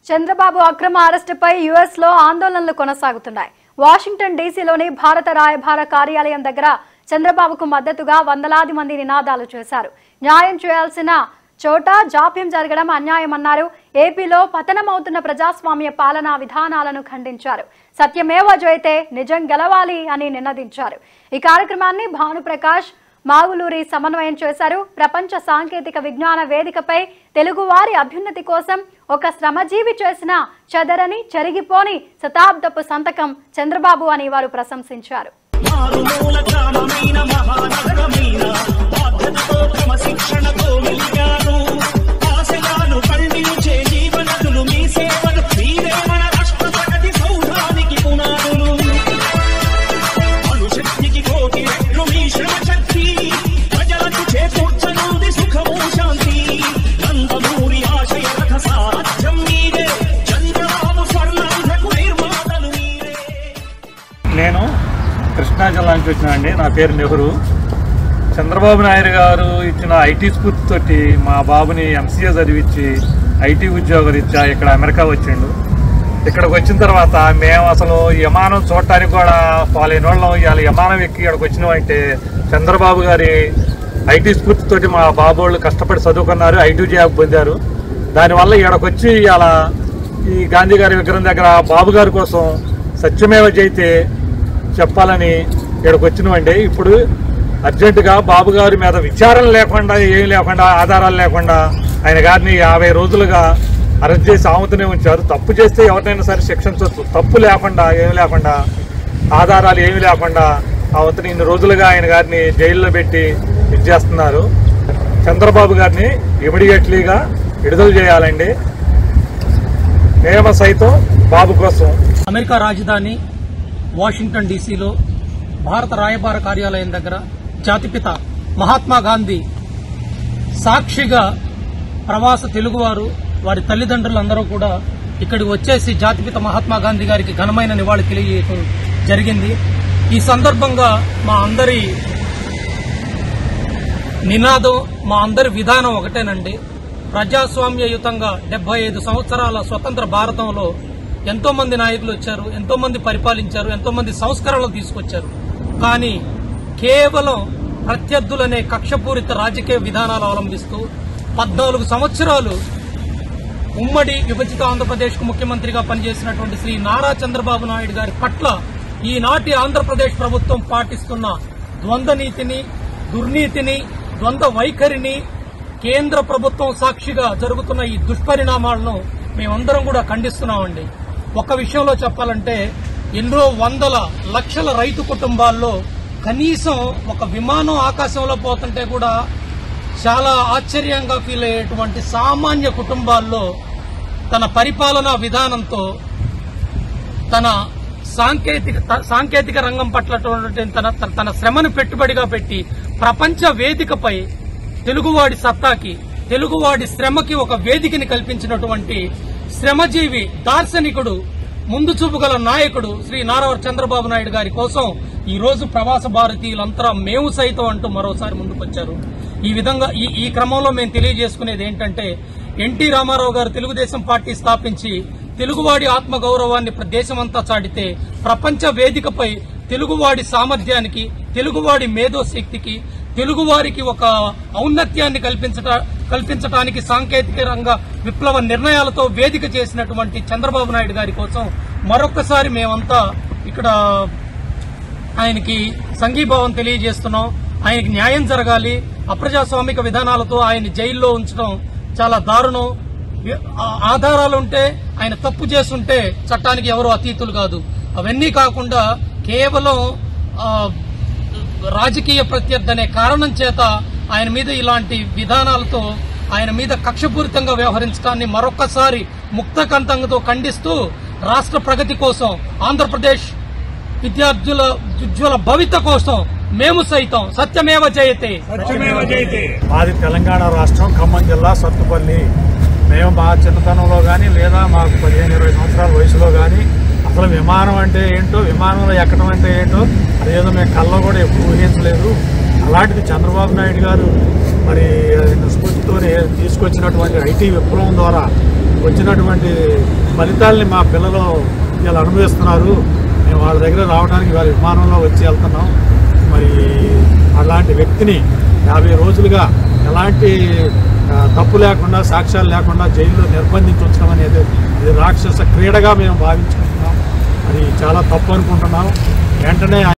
చంద్రబాబు అక్రమ అరెస్టుపై యుఎస్ లో ఆందోళనలు కొనసాగుతున్నాయి వాషింగ్టన్ డీసీలోని భారత రాయబార కార్యాలయం దగ్గర చంద్రబాబుకు మద్దతుగా వందలాది మంది నినాదాలు చేశారు న్యాయం చేయాల్సిన చోట జాప్యం జరగడం అన్యాయమన్నారు ఏపీలో పతనమవుతున్న ప్రజాస్వామ్య పాలనా విధానాలను ఖండించారు సత్యమేవ జయతే నిజం గెలవాలి అని నినదించారు ఈ కార్యక్రమాన్ని భానుప్రకాష్ మాగులూరి సమన్వయం చేశారు ప్రపంచ సాంకేతిక విజ్ఞాన వేదికపై తెలుగువారి అభ్యున్నతి కోసం ఒక శ్రమజీవి చేసిన చెదరని చెరిగిపోని శతాబ్దపు సంతకం చంద్రబాబు అని వారు ప్రశంసించారు మారుమూల గ్రామమైన మహానగరమైన బాధ్యతతో క్రమశిక్షణతో మెలిగాను ఆశయాలు పండించే జీవనదులు మీ సేవలు మీరే మన రాష్ట్ర ప్రగతి సౌధానికి పునాదులు అణుశక్తికి కోటి రెట్లు మీ శ్రమ శక్తి ప్రజలకు చేకూర్చనుంది సుఖము శాంతి నందమూరి ఆశయ రథ సారథ్యం మీరే చంద్రబాబు స్వర్ణాంధ్రకు నిర్మాతలు మీరే నేను కృష్ణా జిల్లా నుంచి వచ్చినానండి నా పేరు నెహ్రూ చంద్రబాబు నాయుడు గారు ఇచ్చిన ఐటీ స్ఫూర్తితోటి మా బాబుని ఎంసీఏ చదివించి ఐటీ ఉద్యోగం ఇచ్చా ఇక్కడ అమెరికా వచ్చిండు ఇక్కడికి వచ్చిన తర్వాత మేము అసలు విమానం చూడటానికి కూడా పాలైన వాళ్ళం ఇవాళ విమానం ఎక్కి ఇక్కడికి వచ్చినామంటే చంద్రబాబు గారి ఐటీ స్ఫూర్తితోటి మా బాబు వాళ్ళు కష్టపడి చదువుకున్నారు ఐటీ జాబ్ పొందారు దానివల్ల ఇక్కడికి వచ్చి ఇవాళ ఈ గాంధీ గారి విగ్రహం దగ్గర బాబు గారి కోసం సత్యమేవ జైతే చెప్పాలని ఇక్కడికి వచ్చినామండి ఇప్పుడు అర్జెంటుగా బాబు గారి మీద విచారణ లేకుండా ఏం లేకుండా ఆధారాలు లేకుండా ఆయన గారిని యాభై రోజులుగా అరెస్ట్ చేసి ఆముతూనే ఉంచారు తప్పు చేస్తే ఎవరినైనా సరే శిక్షించవచ్చు తప్పు లేకుండా ఏమి లేకుండా ఆధారాలు ఏమి లేకుండా ఆవతని ఇన్ని రోజులుగా ఆయన గారిని జైల్లో పెట్టి ఇది చేస్తున్నారు చంద్రబాబు గారిని ఇమీడియట్లీగా విడుదల చేయాలండి నియమ సైతం బాబు కోసం అమెరికా రాజధాని వాషింగ్టన్ డీసీలో భారత రాయబార కార్యాలయం దగ్గర జాతిపిత మహాత్మా గాంధీ సాక్షిగా ప్రవాస తెలుగువారు వారి తల్లిదండ్రులందరూ కూడా ఇక్కడికి వచ్చేసి జాతిపిత మహాత్మా గాంధీ గారికి ఘనమైన నివాళి తెలియజేయడం జరిగింది ఈ సందర్భంగా మా అందరి నినాదం మా అందరి విధానం ఒకటేనండి ప్రజాస్వామ్యయుతంగా డెబ్బై ఐదు సంవత్సరాల స్వతంత్ర భారతంలో ఎంతో మంది నాయకులు వచ్చారు ఎంతో మంది పరిపాలించారు ఎంతో మంది సంస్కరణలు తీసుకొచ్చారు కానీ కేవలం ప్రత్యర్థులనే కక్షపూరిత రాజకీయ విధానాలు అవలంబిస్తూ పద్నాలుగు సంవత్సరాలు ఉమ్మడి విభజిత ఆంధ్రప్రదేశ్ కు ముఖ్యమంత్రిగా పనిచేసినటువంటి శ్రీ నారా చంద్రబాబు నాయుడు గారి పట్ల ఈనాటి ఆంధ్రప్రదేశ్ ప్రభుత్వం పాటిస్తున్న ద్వంద్వ నీతిని దుర్నీతిని ద్వంద్వ వైఖరిని కేంద్ర ప్రభుత్వం సాక్షిగా జరుగుతున్న ఈ దుష్పరిణామాలను మేమందరం కూడా ఖండిస్తున్నామండి ఒక విషయంలో చెప్పాలంటే ఎన్నో వందల లక్షల రైతు కుటుంబాల్లో కనీసం ఒక విమానం ఆకాశంలో పోతుంటే కూడా చాలా ఆశ్చర్యంగా ఫీల్ అయ్యేటువంటి సామాన్య కుటుంబాల్లో తన పరిపాలనా విధానంతో తన సాంకేతిక త- సాంకేతిక రంగం పట్ల తన తన- తన శ్రమను పెట్టుబడిగా పెట్టి ప్రపంచ వేదికపై తెలుగువాడి సత్తాకి తెలుగువాడి శ్రమకి ఒక వేదికని కల్పించినటువంటి శ్రమజీవి దార్శనికుడు ముందు చూపు గల నాయకుడు శ్రీ నారావ చంద్రబాబు నాయుడు గారి కోసం ఈ రోజు ప్రవాస భారతీయులంతా మేము సైతం అంటూ మరోసారి ముందుకొచ్చారు ఈ విధంగా ఈ ఈ క్రమంలో మేము తెలియజేసుకునేది ఏంటంటే ఎన్టీ రామారావు గారు తెలుగుదేశం పార్టీ స్థాపించి తెలుగువాడి ఆత్మ గౌరవాన్ని ప్ర- దేశమంతా చాటితే ప్రపంచ వేదికపై తెలుగువాడి సామర్థ్యానికి తెలుగువాడి మేధోశక్తికి తెలుగువారికి ఒక ఔన్నత్యాన్ని కల్పించట కల్పించడానికి సాంకేతిక రంగ విప్లవ నిర్ణయాలతో వేదిక చేసినటువంటి చంద్రబాబు నాయుడు గారి కోసం మరొకసారి మేమంతా ఇక్కడ ఆయనకి సంఘీభావం తెలియజేస్తున్నాం ఆయనకి న్యాయం జరగాలి అప్రజాస్వామిక విధానాలతో ఆయన జైల్లో ఉంచడం చాలా దారుణం వి- ఆ- ఆధారాలుంటే ఆయన తప్పు చేస్తుంటే చట్టానికి ఎవరు అతీతులు కాదు అవన్నీ కాకుండా కేవలం ఆ, రాజకీయ ప్రత్యర్థి అనే కారణం చేత ఆయన మీద ఇలాంటి విధానాలతో ఆయన మీద కక్షపూరితంగా వ్యవహరించడాన్ని మరొక్కసారి ముక్తకంతంతో ఖండిస్తూ రాష్ట్ర ప్రగతి కోసం ఆంధ్రప్రదేశ్ విద్యార్థుల ఉజ్వల భవిత కోసం మేము సైతం సత్యమేవ జయతే మాది తెలంగాణ రాష్ట్రం ఖమ్మం జిల్లా సత్తుపల్లి మేము మా చిన్నతనంలో కానీ లేదా మాకు పదిహేను ఇరవై సంవత్సరాల వయసులో కానీ అసలు విమానం అంటే ఏంటో విమానంలో ఎక్కడం అంటే ఏంటో అదేదో మేము కళ్ళలో కూడా ఎప్పుడు ఊహించలేదు అలాంటిది చంద్రబాబు నాయుడు గారు మరి ఆయన స్ఫూర్తితో తీసుకొచ్చినటువంటి ఐటీ విప్లవం ద్వారా వచ్చినటువంటి ఫలితాల్ని మా పిల్లలు వీళ్ళు అనుభవిస్తున్నారు మేము వాళ్ళ దగ్గర రావడానికి వారి విమానంలో వచ్చి వెళ్తున్నాం మరి అలాంటి వ్యక్తిని యాభై రోజులుగా ఎలాంటి ఆ, తప్పు లేకుండా సాక్ష్యాలు లేకుండా జైల్లో నిర్బంధించి ఉంచడం అనేది ఇది రాక్షస క్రీడగా మేము భావించుకుంటున్నాం అది చాలా తప్పు అనుకుంటున్నాం వెంటనే